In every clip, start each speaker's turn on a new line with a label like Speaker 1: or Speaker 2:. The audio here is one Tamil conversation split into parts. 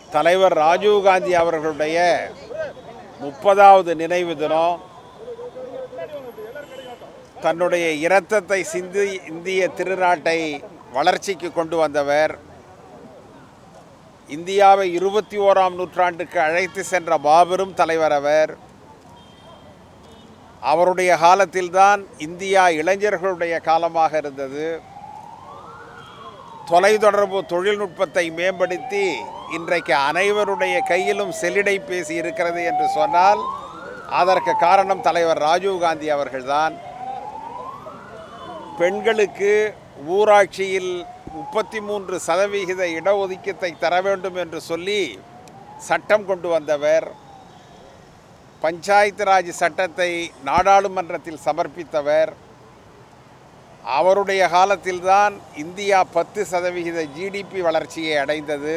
Speaker 1: தலைவர் ராஜீவ்காந்தி அவர்களுடைய முப்பதாவது நினைவு தினம் தன்னுடைய இரத்தத்தை சிந்தி இந்திய திருநாட்டை வளர்ச்சிக்கு கொண்டு வந்தவர் இந்தியாவை இருபத்தி ஓராம் நூற்றாண்டுக்கு அழைத்து சென்ற மாபெரும் தலைவர் அவர் அவருடைய காலத்தில்தான் இந்தியா இளைஞர்களுடைய காலமாக இருந்தது தொலைத்தொடர்பு தொழில்நுட்பத்தை மேம்படுத்தி இன்றைக்கு அனைவருடைய கையிலும் செல்லிடைபேசி இருக்கிறது என்று சொன்னால் அதற்கு காரணம் தலைவர் ராஜீவ்காந்தி அவர்கள்தான் பெண்களுக்கு ஊராட்சியில் முப்பத்தி மூன்று சதவிகித இடஒதுக்கீட்டை தர வேண்டும் என்று சொல்லி சட்டம் கொண்டு வந்தவர் பஞ்சாயத்து ராஜ் சட்டத்தை நாடாளுமன்றத்தில் சமர்ப்பித்தவர் அவருடைய காலத்தில்தான் இந்தியா பத்து சதவிகித ஜிடிபி வளர்ச்சியை அடைந்தது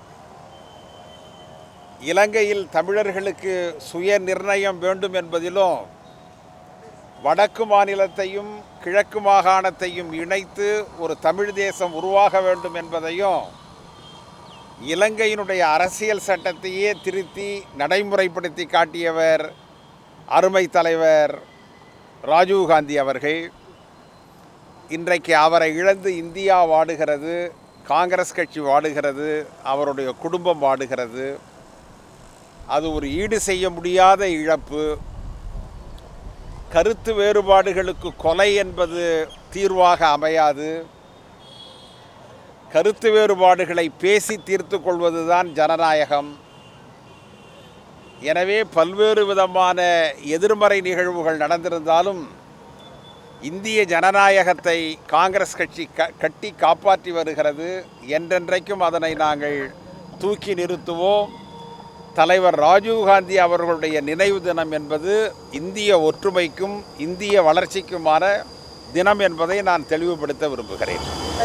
Speaker 1: இலங்கையில் தமிழர்களுக்கு சுய நிர்ணயம் வேண்டும் என்பதிலும் வடக்கு மாநிலத்தையும் கிழக்கு மாகாணத்தையும் இணைத்து ஒரு தமிழ் தேசம் உருவாக வேண்டும் என்பதையும் இலங்கையினுடைய அரசியல் சட்டத்தையே திருத்தி நடைமுறைப்படுத்தி காட்டியவர் அருமை தலைவர் ராஜீவ்காந்தி அவர்கள் இன்றைக்கு அவரை இழந்து இந்தியா வாடுகிறது காங்கிரஸ் கட்சி வாடுகிறது அவருடைய குடும்பம் வாடுகிறது அது ஒரு ஈடு செய்ய முடியாத இழப்பு கருத்து வேறுபாடுகளுக்கு கொலை என்பது தீர்வாக அமையாது கருத்து வேறுபாடுகளை பேசி தீர்த்து கொள்வதுதான் ஜனநாயகம் எனவே பல்வேறு விதமான எதிர்மறை நிகழ்வுகள் நடந்திருந்தாலும் இந்திய ஜனநாயகத்தை காங்கிரஸ் கட்சி க கட்டி காப்பாற்றி வருகிறது என்றென்றைக்கும் அதனை நாங்கள் தூக்கி நிறுத்துவோம் தலைவர் ராஜீவ்காந்தி அவர்களுடைய நினைவு தினம் என்பது இந்திய ஒற்றுமைக்கும் இந்திய வளர்ச்சிக்குமான தினம் என்பதை நான் தெளிவுபடுத்த விரும்புகிறேன்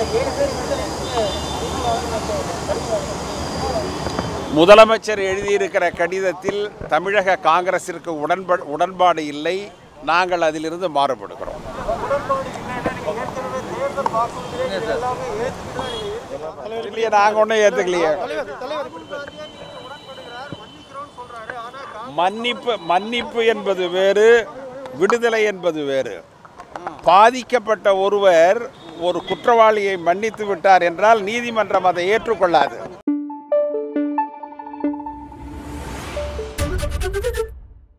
Speaker 1: முதலமைச்சர் எழுதியிருக்கிற கடிதத்தில் தமிழக காங்கிரசிற்கு உடன்பா உடன்பாடு இல்லை நாங்கள் அதிலிருந்து மாறுபடுகிறோம் இல்லையே நாங்கள் ஒன்றும் ஏற்றுக்கலையே மன்னிப்பு மன்னிப்பு என்பது வேறு விடுதலை என்பது வேறு பாதிக்கப்பட்ட ஒருவர் ஒரு குற்றவாளியை மன்னித்து விட்டார் என்றால் நீதிமன்றம் அதை ஏற்றுக்கொள்ளாது